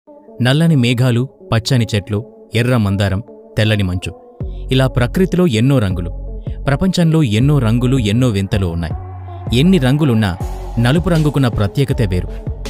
నల్లని మేఘాలు పచ్చని చెట్లు ఎర్ర మందారం తెల్లని మంచు ఇలా ప్రకృతిలో ఎన్నో రంగులు ప్రపంచంలో ఎన్నో రంగులు ఎన్నో వింతలు ఉన్నాయి ఎన్ని రంగులున్నా నలుపు రంగుకున్న ప్రత్యేకతే వేరు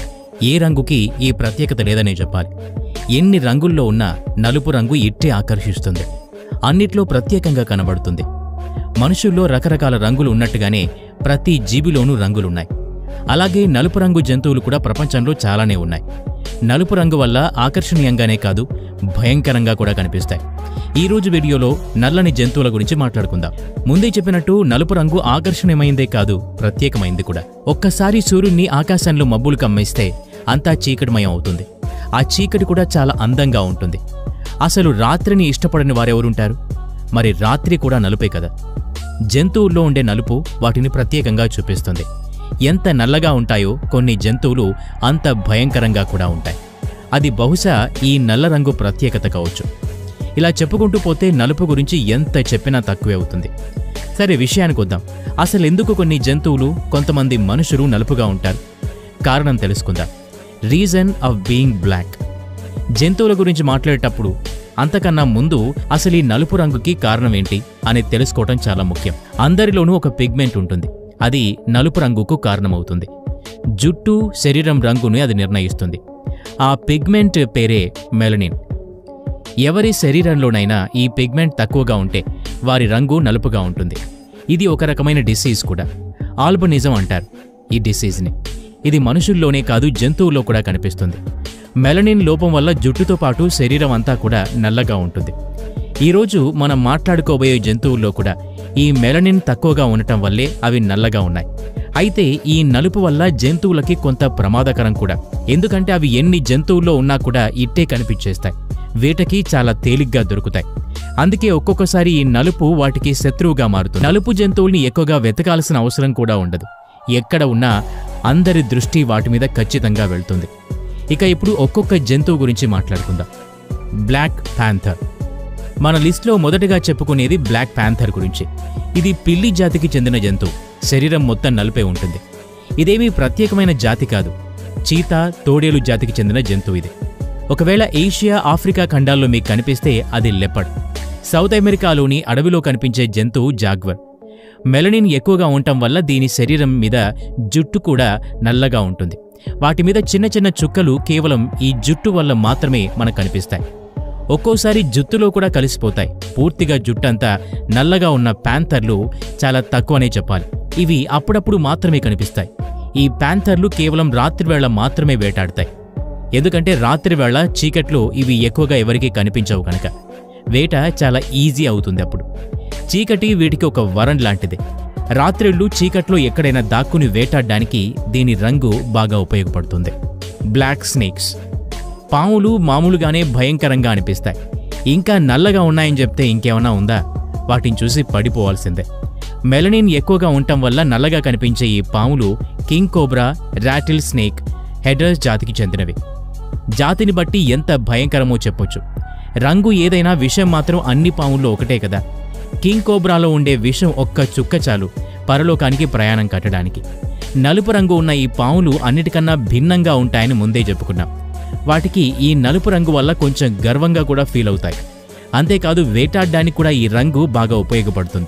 ఏ రంగుకి ఈ ప్రత్యేకత లేదనే చెప్పాలి ఎన్ని రంగుల్లో ఉన్నా నలుపు రంగు ఇట్టే ఆకర్షిస్తుంది అన్నిట్లో ప్రత్యేకంగా కనబడుతుంది మనుషుల్లో రకరకాల రంగులు ఉన్నట్టుగానే ప్రతి జీవిలోనూ రంగులున్నాయి అలాగే నలుపు రంగు జంతువులు కూడా ప్రపంచంలో చాలానే ఉన్నాయి నలుపు రంగు వల్ల ఆకర్షణీయంగానే కాదు భయంకరంగా కూడా కనిపిస్తాయి ఈ రోజు వీడియోలో నల్లని జంతువుల గురించి మాట్లాడుకుందాం ముందే చెప్పినట్టు నలుపు రంగు ఆకర్షణీయమైందే కాదు ప్రత్యేకమైంది కూడా ఒక్కసారి సూర్యుడిని ఆకాశంలో మబ్బులు కమ్మేస్తే అంతా చీకటిమయం అవుతుంది ఆ చీకటి కూడా చాలా అందంగా ఉంటుంది అసలు రాత్రిని ఇష్టపడని వారెవరుంటారు మరి రాత్రి కూడా నలుపే కదా జంతువుల్లో ఉండే నలుపు వాటిని ప్రత్యేకంగా చూపిస్తుంది ఎంత నల్లగా ఉంటాయో కొన్ని జంతువులు అంత భయంకరంగా కూడా ఉంటాయి అది బహుశా ఈ నల్ల రంగు ప్రత్యేకత కావచ్చు ఇలా చెప్పుకుంటూ పోతే నలుపు గురించి ఎంత చెప్పినా తక్కువే అవుతుంది సరే విషయానికి వద్దాం అసలు ఎందుకు కొన్ని జంతువులు కొంతమంది మనుషులు నలుపుగా ఉంటారు కారణం తెలుసుకుందాం రీజన్ ఆఫ్ బీయింగ్ బ్లాక్ జంతువుల గురించి మాట్లాడేటప్పుడు అంతకన్నా ముందు అసలు ఈ నలుపు రంగుకి కారణం ఏంటి అనేది తెలుసుకోవటం చాలా ముఖ్యం అందరిలోనూ ఒక పిగ్మెంట్ ఉంటుంది అది నలుపు రంగుకు కారణమవుతుంది జుట్టు శరీరం రంగుని అది నిర్ణయిస్తుంది ఆ పిగ్మెంట్ పేరే మెలనిన్ ఎవరి శరీరంలోనైనా ఈ పిగ్మెంట్ తక్కువగా ఉంటే వారి రంగు నలుపుగా ఉంటుంది ఇది ఒక రకమైన డిసీజ్ కూడా ఆల్బనిజం అంటారు ఈ డిసీజ్ని ఇది మనుషుల్లోనే కాదు జంతువుల్లో కూడా కనిపిస్తుంది మెలనిన్ లోపం వల్ల జుట్టుతో పాటు శరీరం అంతా కూడా నల్లగా ఉంటుంది ఈరోజు మనం మాట్లాడుకోబోయే జంతువుల్లో కూడా ఈ మెలనిన్ తక్కువగా ఉండటం వల్లే అవి నల్లగా ఉన్నాయి అయితే ఈ నలుపు వల్ల జంతువులకి కొంత ప్రమాదకరం కూడా ఎందుకంటే అవి ఎన్ని జంతువుల్లో ఉన్నా కూడా ఇట్టే కనిపించేస్తాయి వేటకి చాలా తేలిగ్గా దొరుకుతాయి అందుకే ఒక్కొక్కసారి ఈ నలుపు వాటికి శత్రువుగా మారుతుంది నలుపు జంతువుల్ని ఎక్కువగా వెతకాల్సిన అవసరం కూడా ఉండదు ఎక్కడ ఉన్నా అందరి దృష్టి వాటి మీద ఖచ్చితంగా వెళ్తుంది ఇక ఇప్పుడు ఒక్కొక్క జంతువు గురించి మాట్లాడుకుందాం బ్లాక్ ప్యాంథర్ మన లిస్ట్లో మొదటగా చెప్పుకునేది బ్లాక్ ప్యాంథర్ గురించి ఇది పిల్లి జాతికి చెందిన జంతువు శరీరం మొత్తం నలుపే ఉంటుంది ఇదేమీ ప్రత్యేకమైన జాతి కాదు చీతా తోడేలు జాతికి చెందిన జంతువు ఇది ఒకవేళ ఏషియా ఆఫ్రికా ఖండాల్లో మీకు కనిపిస్తే అది లెపర్డ్ సౌత్ అమెరికాలోని అడవిలో కనిపించే జంతువు జాగ్వర్ మెలనిన్ ఎక్కువగా ఉండటం వల్ల దీని శరీరం మీద జుట్టు కూడా నల్లగా ఉంటుంది వాటి మీద చిన్న చిన్న చుక్కలు కేవలం ఈ జుట్టు వల్ల మాత్రమే మనకు కనిపిస్తాయి ఒక్కోసారి జుత్తులో కూడా కలిసిపోతాయి పూర్తిగా జుట్టంతా నల్లగా ఉన్న ప్యాంథర్లు చాలా తక్కువనే చెప్పాలి ఇవి అప్పుడప్పుడు మాత్రమే కనిపిస్తాయి ఈ ప్యాంథర్లు కేవలం రాత్రివేళ మాత్రమే వేటాడతాయి ఎందుకంటే రాత్రివేళ చీకట్లో ఇవి ఎక్కువగా ఎవరికీ కనిపించవు కనుక వేట చాలా ఈజీ అవుతుంది అప్పుడు చీకటి వీటికి ఒక వరం లాంటిది రాత్రిళ్ళు చీకట్లో ఎక్కడైనా దాక్కుని వేటాడడానికి దీని రంగు బాగా ఉపయోగపడుతుంది బ్లాక్ స్నేక్స్ పాములు మామూలుగానే భయంకరంగా అనిపిస్తాయి ఇంకా నల్లగా ఉన్నాయని చెప్తే ఇంకేమైనా ఉందా వాటిని చూసి పడిపోవాల్సిందే మెలనిన్ ఎక్కువగా ఉండటం వల్ల నల్లగా కనిపించే ఈ పాములు కింగ్ కోబ్రా రాటిల్ స్నేక్ హెడర్స్ జాతికి చెందినవి జాతిని బట్టి ఎంత భయంకరమో చెప్పొచ్చు రంగు ఏదైనా విషం మాత్రం అన్ని పాముల్లో ఒకటే కదా కింగ్ కోబ్రాలో ఉండే విషం ఒక్క చుక్క చాలు పరలోకానికి ప్రయాణం కట్టడానికి నలుపు రంగు ఉన్న ఈ పాములు అన్నిటికన్నా భిన్నంగా ఉంటాయని ముందే చెప్పుకున్నాం వాటికి ఈ నలుపు రంగు వల్ల కొంచెం గర్వంగా కూడా ఫీల్ అవుతాయి అంతేకాదు వేటాడడానికి కూడా ఈ రంగు బాగా ఉపయోగపడుతుంది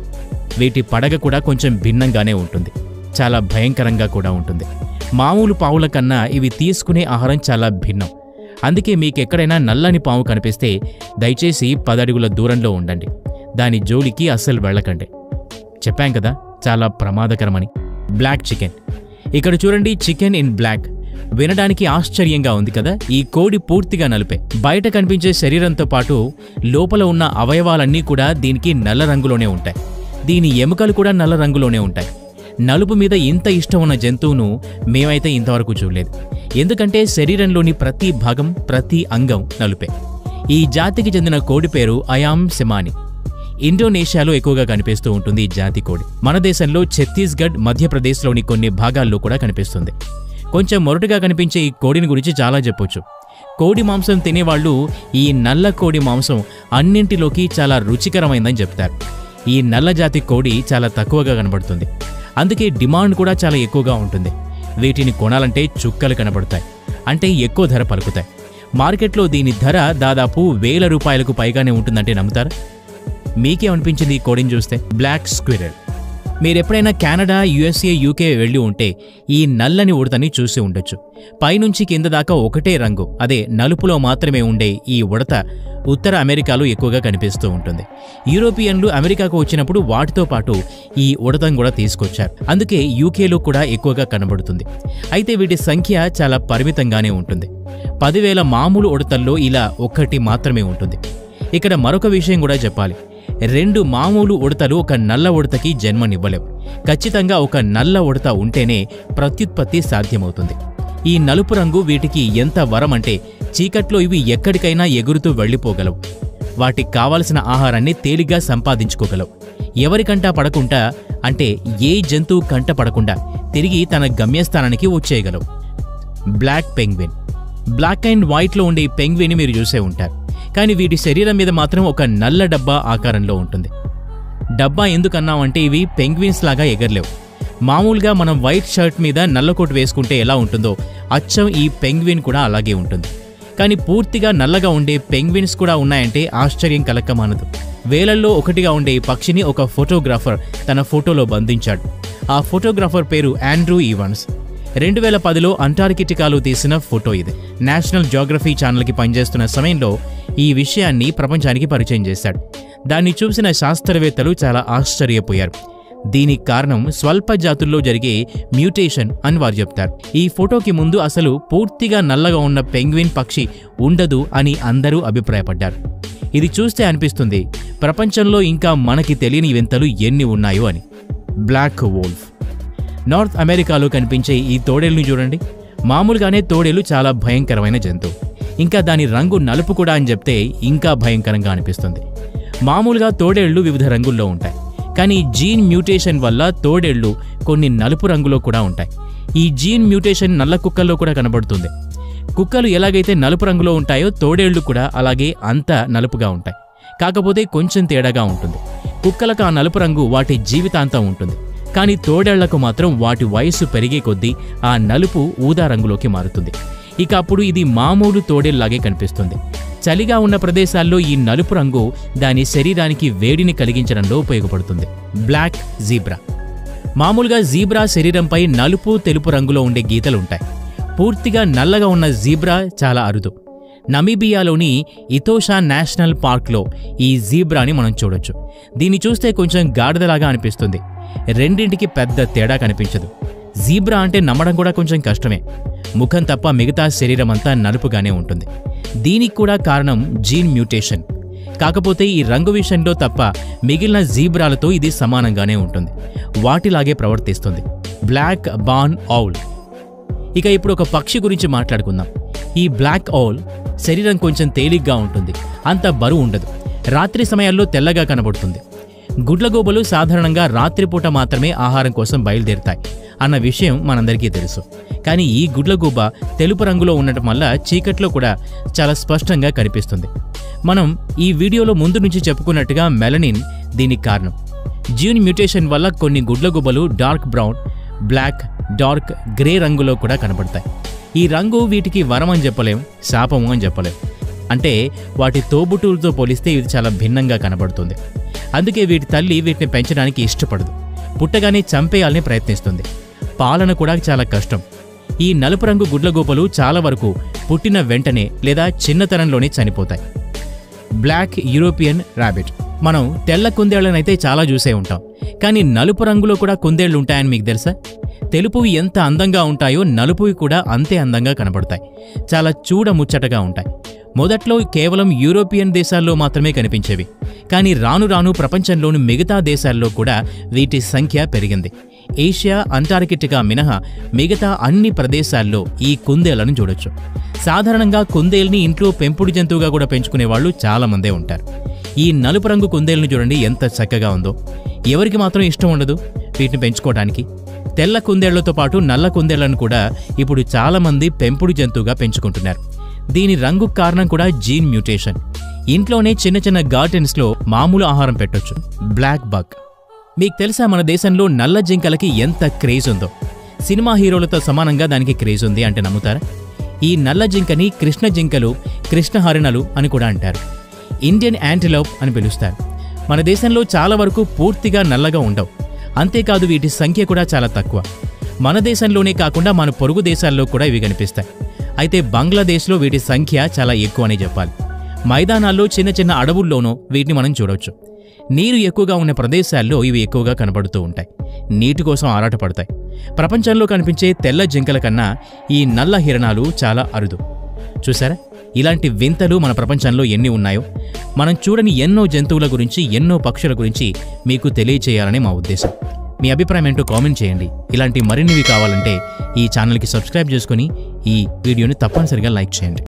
వీటి పడగ కూడా కొంచెం భిన్నంగానే ఉంటుంది చాలా భయంకరంగా కూడా ఉంటుంది మామూలు పావుల కన్నా ఇవి తీసుకునే ఆహారం చాలా భిన్నం అందుకే మీకు ఎక్కడైనా నల్లని పాము కనిపిస్తే దయచేసి పదడుగుల దూరంలో ఉండండి దాని జోలికి అస్సలు వెళ్ళకండి చెప్పాం కదా చాలా ప్రమాదకరమని బ్లాక్ చికెన్ ఇక్కడ చూడండి చికెన్ ఇన్ బ్లాక్ వినడానికి ఆశ్చర్యంగా ఉంది కదా ఈ కోడి పూర్తిగా నలుపే బయట కనిపించే శరీరంతో పాటు లోపల ఉన్న అవయవాలన్నీ కూడా దీనికి నల్ల రంగులోనే ఉంటాయి దీని ఎముకలు కూడా నల్ల రంగులోనే ఉంటాయి నలుపు మీద ఇంత ఇష్టం ఉన్న జంతువును మేమైతే ఇంతవరకు చూడలేదు ఎందుకంటే శరీరంలోని ప్రతి భాగం ప్రతి అంగం నలుపే ఈ జాతికి చెందిన కోడి పేరు అయామ్ సెమాని ఇండోనేషియాలో ఎక్కువగా కనిపిస్తూ ఉంటుంది ఈ జాతి కోడి మన దేశంలో ఛత్తీస్గఢ్ మధ్యప్రదేశ్లోని కొన్ని భాగాల్లో కూడా కనిపిస్తుంది కొంచెం మొరటుగా కనిపించే ఈ కోడిని గురించి చాలా చెప్పొచ్చు కోడి మాంసం తినేవాళ్ళు ఈ నల్ల కోడి మాంసం అన్నింటిలోకి చాలా రుచికరమైందని చెప్తారు ఈ నల్ల జాతి కోడి చాలా తక్కువగా కనబడుతుంది అందుకే డిమాండ్ కూడా చాలా ఎక్కువగా ఉంటుంది వీటిని కొనాలంటే చుక్కలు కనబడతాయి అంటే ఎక్కువ ధర పలుకుతాయి మార్కెట్లో దీని ధర దాదాపు వేల రూపాయలకు పైగానే ఉంటుందంటే నమ్ముతారా మీకేమనిపించింది ఈ కోడిని చూస్తే బ్లాక్ స్క్విరల్ మీరెప్పుడైనా కెనడా యుఎస్ఏ యూకే వెళ్ళి ఉంటే ఈ నల్లని ఉడతని చూసి ఉండొచ్చు పైనుంచి కింద దాకా ఒకటే రంగు అదే నలుపులో మాత్రమే ఉండే ఈ ఉడత ఉత్తర అమెరికాలో ఎక్కువగా కనిపిస్తూ ఉంటుంది యూరోపియన్లు అమెరికాకు వచ్చినప్పుడు వాటితో పాటు ఈ ఉడతను కూడా తీసుకొచ్చారు అందుకే యూకేలో కూడా ఎక్కువగా కనబడుతుంది అయితే వీటి సంఖ్య చాలా పరిమితంగానే ఉంటుంది పదివేల మామూలు ఉడతల్లో ఇలా ఒక్కటి మాత్రమే ఉంటుంది ఇక్కడ మరొక విషయం కూడా చెప్పాలి రెండు మామూలు ఉడతలు ఒక నల్ల ఉడతకి జన్మనివ్వలేవు ఖచ్చితంగా ఒక నల్ల ఉడత ఉంటేనే ప్రత్యుత్పత్తి సాధ్యమవుతుంది ఈ నలుపు రంగు వీటికి ఎంత వరం అంటే చీకట్లో ఇవి ఎక్కడికైనా ఎగురుతూ వెళ్ళిపోగలవు వాటికి కావలసిన ఆహారాన్ని తేలిగ్గా సంపాదించుకోగలవు ఎవరికంటా పడకుండా అంటే ఏ జంతువు కంట పడకుండా తిరిగి తన గమ్యస్థానానికి వచ్చేయగలవు బ్లాక్ పెంగ్విన్ బ్లాక్ అండ్ వైట్లో ఉండే ఈ పెంగ్విన్ మీరు చూసే ఉంటారు కానీ వీటి శరీరం మీద మాత్రం ఒక నల్ల డబ్బా ఆకారంలో ఉంటుంది డబ్బా ఎందుకన్నామంటే ఇవి పెంగ్విన్స్ లాగా ఎగరలేవు మామూలుగా మనం వైట్ షర్ట్ మీద నల్ల కోట్ వేసుకుంటే ఎలా ఉంటుందో అచ్చం ఈ పెంగ్విన్ కూడా అలాగే ఉంటుంది కానీ పూర్తిగా నల్లగా ఉండే పెంగ్విన్స్ కూడా ఉన్నాయంటే ఆశ్చర్యం కలక్కమానదు వేలల్లో ఒకటిగా ఉండే ఈ పక్షిని ఒక ఫోటోగ్రాఫర్ తన ఫోటోలో బంధించాడు ఆ ఫోటోగ్రాఫర్ పేరు ఆండ్రూ ఈవన్స్ రెండు వేల పదిలో అంటార్కిటికాలో తీసిన ఫోటో ఇది నేషనల్ జోగ్రఫీ ఛానల్కి పనిచేస్తున్న సమయంలో ఈ విషయాన్ని ప్రపంచానికి పరిచయం చేశాడు దాన్ని చూసిన శాస్త్రవేత్తలు చాలా ఆశ్చర్యపోయారు దీనికి కారణం స్వల్ప జాతుల్లో జరిగే మ్యూటేషన్ అని వారు చెప్తారు ఈ ఫోటోకి ముందు అసలు పూర్తిగా నల్లగా ఉన్న పెంగ్విన్ పక్షి ఉండదు అని అందరూ అభిప్రాయపడ్డారు ఇది చూస్తే అనిపిస్తుంది ప్రపంచంలో ఇంకా మనకి తెలియని వింతలు ఎన్ని ఉన్నాయో అని బ్లాక్ వోల్ఫ్ నార్త్ అమెరికాలో కనిపించే ఈ తోడేలుని చూడండి మామూలుగానే తోడేలు చాలా భయంకరమైన జంతువు ఇంకా దాని రంగు నలుపు కూడా అని చెప్తే ఇంకా భయంకరంగా అనిపిస్తుంది మామూలుగా తోడేళ్లు వివిధ రంగుల్లో ఉంటాయి కానీ జీన్ మ్యూటేషన్ వల్ల తోడేళ్లు కొన్ని నలుపు రంగులో కూడా ఉంటాయి ఈ జీన్ మ్యూటేషన్ నల్ల కుక్కల్లో కూడా కనబడుతుంది కుక్కలు ఎలాగైతే నలుపు రంగులో ఉంటాయో తోడేళ్లు కూడా అలాగే అంత నలుపుగా ఉంటాయి కాకపోతే కొంచెం తేడాగా ఉంటుంది కుక్కలకు ఆ నలుపు రంగు వాటి జీవితాంతం ఉంటుంది కానీ తోడేళ్లకు మాత్రం వాటి వయస్సు పెరిగే కొద్దీ ఆ నలుపు ఊదా రంగులోకి మారుతుంది ఇక అప్పుడు ఇది మామూలు తోడేళ్లాగే కనిపిస్తుంది చలిగా ఉన్న ప్రదేశాల్లో ఈ నలుపు రంగు దాని శరీరానికి వేడిని కలిగించడంలో ఉపయోగపడుతుంది బ్లాక్ జీబ్రా మామూలుగా జీబ్రా శరీరంపై నలుపు తెలుపు రంగులో ఉండే గీతలుంటాయి పూర్తిగా నల్లగా ఉన్న జీబ్రా చాలా అరుదు నమీబియాలోని ఇతోషా నేషనల్ పార్క్లో ఈ జీబ్రాని మనం చూడొచ్చు దీన్ని చూస్తే కొంచెం గాడిదలాగా అనిపిస్తుంది రెండింటికి పెద్ద తేడా కనిపించదు జీబ్రా అంటే నమ్మడం కూడా కొంచెం కష్టమే ముఖం తప్ప మిగతా శరీరం అంతా నలుపుగానే ఉంటుంది దీనికి కూడా కారణం జీన్ మ్యూటేషన్ కాకపోతే ఈ రంగు విషయంలో తప్ప మిగిలిన జీబ్రాలతో ఇది సమానంగానే ఉంటుంది వాటిలాగే ప్రవర్తిస్తుంది బ్లాక్ బాన్ ఔల్ ఇక ఇప్పుడు ఒక పక్షి గురించి మాట్లాడుకుందాం ఈ బ్లాక్ ఔల్ శరీరం కొంచెం తేలిగ్గా ఉంటుంది అంత బరువు ఉండదు రాత్రి సమయాల్లో తెల్లగా కనబడుతుంది గుడ్లగూబలు సాధారణంగా రాత్రిపూట మాత్రమే ఆహారం కోసం బయలుదేరుతాయి అన్న విషయం మనందరికీ తెలుసు కానీ ఈ గుడ్లగూబ తెలుపు రంగులో ఉండటం వల్ల చీకట్లో కూడా చాలా స్పష్టంగా కనిపిస్తుంది మనం ఈ వీడియోలో ముందు నుంచి చెప్పుకున్నట్టుగా మెలనిన్ దీనికి కారణం జీన్ మ్యూటేషన్ వల్ల కొన్ని గుడ్లగూబలు dark brown black dark grey రంగులో కూడా కనబడతాయి ఈ రంగు వీటికి వరం అని చెప్పలేం శాపము అని చెప్పలేం అంటే వాటి తోబుట్టులతో పోలిస్తే ఇది చాలా భిన్నంగా కనబడుతుంది అందుకే వీటి తల్లి వీటిని పెంచడానికి ఇష్టపడదు పుట్టగానే చంపేయాలని ప్రయత్నిస్తుంది పాలన కూడా చాలా కష్టం ఈ నలుపు రంగు గుడ్లగూపలు చాలా వరకు పుట్టిన వెంటనే లేదా చిన్నతనంలోనే చనిపోతాయి బ్లాక్ యూరోపియన్ ర్యాబిట్ మనం తెల్ల కుందేళ్లనైతే చాలా చూసే ఉంటాం కానీ నలుపు రంగులో కూడా కుందేళ్లు ఉంటాయని మీకు తెలుసా తెలుపువి ఎంత అందంగా ఉంటాయో నలుపువి కూడా అంతే అందంగా కనబడతాయి చాలా చూడముచ్చటగా ఉంటాయి మొదట్లో కేవలం యూరోపియన్ దేశాల్లో మాత్రమే కనిపించేవి కానీ రాను రాను ప్రపంచంలోని మిగతా దేశాల్లో కూడా వీటి సంఖ్య పెరిగింది ఏషియా అంటార్కిటికా మినహా మిగతా అన్ని ప్రదేశాల్లో ఈ కుందేళ్లను చూడొచ్చు సాధారణంగా కుందేల్ని ఇంట్లో పెంపుడు జంతువుగా కూడా పెంచుకునే వాళ్ళు చాలా మందే ఉంటారు ఈ నలుపు రంగు కుందేలను చూడండి ఎంత చక్కగా ఉందో ఎవరికి మాత్రం ఇష్టం ఉండదు వీటిని పెంచుకోవడానికి తెల్ల కుందేళ్లతో పాటు నల్ల కుందేళ్లను కూడా ఇప్పుడు చాలా మంది పెంపుడు జంతువుగా పెంచుకుంటున్నారు దీని రంగు కారణం కూడా జీన్ మ్యూటేషన్ ఇంట్లోనే చిన్న చిన్న గార్డెన్స్లో మామూలు ఆహారం పెట్టొచ్చు బ్లాక్ బగ్ మీకు తెలుసా మన దేశంలో నల్ల జింకలకి ఎంత క్రేజ్ ఉందో సినిమా హీరోలతో సమానంగా దానికి క్రేజ్ ఉంది అంటే నమ్ముతారా ఈ నల్ల జింకని కృష్ణ జింకలు కృష్ణ హరిణలు అని కూడా అంటారు ఇండియన్ యాంటిలోప్ అని పిలుస్తారు మన దేశంలో చాలా వరకు పూర్తిగా నల్లగా ఉండవు అంతేకాదు వీటి సంఖ్య కూడా చాలా తక్కువ మన దేశంలోనే కాకుండా మన పొరుగు దేశాల్లో కూడా ఇవి కనిపిస్తాయి అయితే బంగ్లాదేశ్లో వీటి సంఖ్య చాలా ఎక్కువ అని చెప్పాలి మైదానాల్లో చిన్న చిన్న అడవుల్లోనూ వీటిని మనం చూడవచ్చు నీరు ఎక్కువగా ఉన్న ప్రదేశాల్లో ఇవి ఎక్కువగా కనబడుతూ ఉంటాయి నీటి కోసం ఆరాటపడతాయి ప్రపంచంలో కనిపించే తెల్ల జింకల కన్నా ఈ నల్ల హిరణాలు చాలా అరుదు చూసారా ఇలాంటి వింతలు మన ప్రపంచంలో ఎన్ని ఉన్నాయో మనం చూడని ఎన్నో జంతువుల గురించి ఎన్నో పక్షుల గురించి మీకు తెలియచేయాలని మా ఉద్దేశం మీ అభిప్రాయం ఏంటో కామెంట్ చేయండి ఇలాంటి మరిన్నివి కావాలంటే ఈ ఛానల్కి సబ్స్క్రైబ్ చేసుకొని ఈ వీడియోని తప్పనిసరిగా లైక్ చేయండి